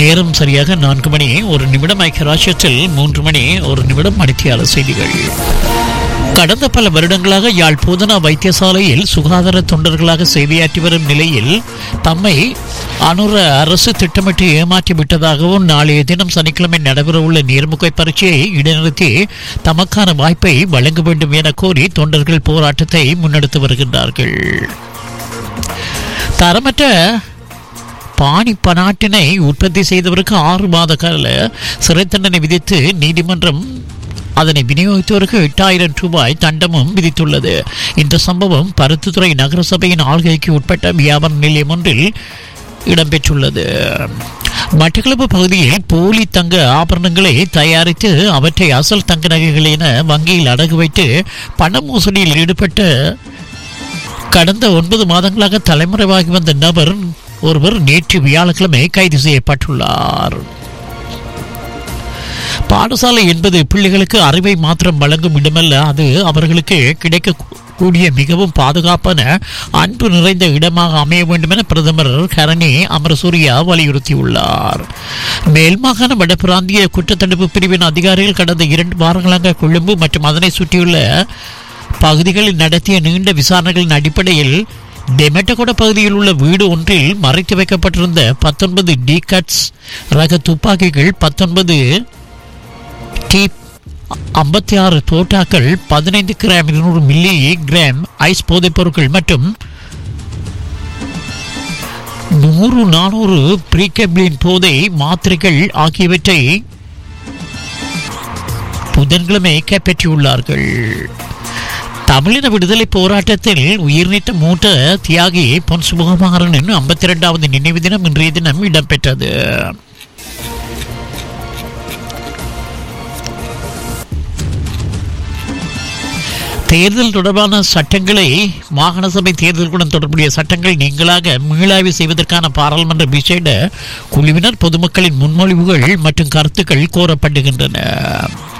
நேரம் சரியாக நான்கு மணி ஒரு நிமிடம் ஐக்கிய ராஷ்டிரத்தில் மூன்று மணி ஒரு நிமிடம் மணித்தியால செய்திகள் கடந்த பல வருடங்களாக யாழ் போதனா வைத்தியசாலையில் சுகாதார தொண்டர்களாக சேவையாற்றி வரும் நிலையில் தம்மை அனுர அரசு திட்டமிட்டு ஏமாற்றி விட்டதாகவும் நாளைய தினம் சனிக்கிழமை நடைபெறவுள்ள நேர்முக பரீட்சையை இடைநிறுத்தி தமக்கான வாய்ப்பை வழங்க வேண்டும் என கோரி தொண்டர்கள் போராட்டத்தை முன்னெடுத்து வருகின்றார்கள் தரமற்ற பாணி பனாட்டினை உற்பத்தி செய்தவருக்கு ஆறு மாத கால சிறை தண்டனை விதித்து நீதிமன்றம் அதனை விநியோகித்தவருக்கு எட்டாயிரம் ரூபாய் தண்டமும் விதித்துள்ளது இந்த சம்பவம் பருத்தித்துறை நகரசபையின் ஆள்கைக்கு உட்பட்ட வியாபார நிலையம் ஒன்றில் இடம்பெற்றுள்ளது மட்டக்களப்பு பகுதியில் போலி தங்க ஆபரணங்களை தயாரித்து அவற்றை அசல் தங்க நகைகள் என வங்கியில் அடகு வைத்து பண மோசடியில் ஈடுபட்ட கடந்த ஒன்பது மாதங்களாக தலைமறைவாகி வந்த நபர் ஒருவர் நேற்று வியாழக்கிழமை கைது செய்யப்பட்டுள்ளார் பாடசாலை என்பது பிள்ளைகளுக்கு அறிவை மாத்திரம் வழங்கும் இடமல்ல அது அவர்களுக்கு கிடைக்கக்கூடிய மிகவும் பாதுகாப்பான அன்பு நிறைந்த இடமாக அமைய வேண்டும் என பிரதமர் கரணி அமரசூரியா வலியுறுத்தியுள்ளார் மேல் மாகாண வடபிராந்திய குற்றத்தடுப்பு பிரிவின் அதிகாரிகள் கடந்த இரண்டு வாரங்களாக கொழும்பு மற்றும் அதனை சுற்றியுள்ள பகுதிகளில் நடத்திய நீண்ட விசாரணைகளின் அடிப்படையில் டெமெட்டகொட பகுதியில் உள்ள வீடு ஒன்றில் மறைத்து வைக்கப்பட்டிருந்த பத்தொன்பது டி கட்ஸ் ரக துப்பாக்கிகள் பத்தொன்பது டி ஐம்பத்தி ஆறு தோட்டாக்கள் பதினைந்து கிராம் இருநூறு மில்லி கிராம் ஐஸ் போதைப் பொருட்கள் மற்றும் நூறு நானூறு பிரீகபிளின் போதை மாத்திரைகள் ஆகியவற்றை புதன்கிழமை கைப்பற்றியுள்ளார்கள் தமிழின விடுதலை போராட்டத்தில் உயிர்நீத்த மூத்த தியாகி பொன் சுபகுமாரனின் ஐம்பத்தி இரண்டாவது நினைவு தினம் இன்றைய தினம் இடம்பெற்றது தேர்தல் தொடர்பான சட்டங்களை மாகாண சபை தேர்தலுடன் தொடர்புடைய சட்டங்கள் நீங்களாக மீளாய்வு செய்வதற்கான பாராளுமன்ற விசேட குழுவினர் பொதுமக்களின் முன்மொழிவுகள் மற்றும் கருத்துக்கள் கோரப்படுகின்றன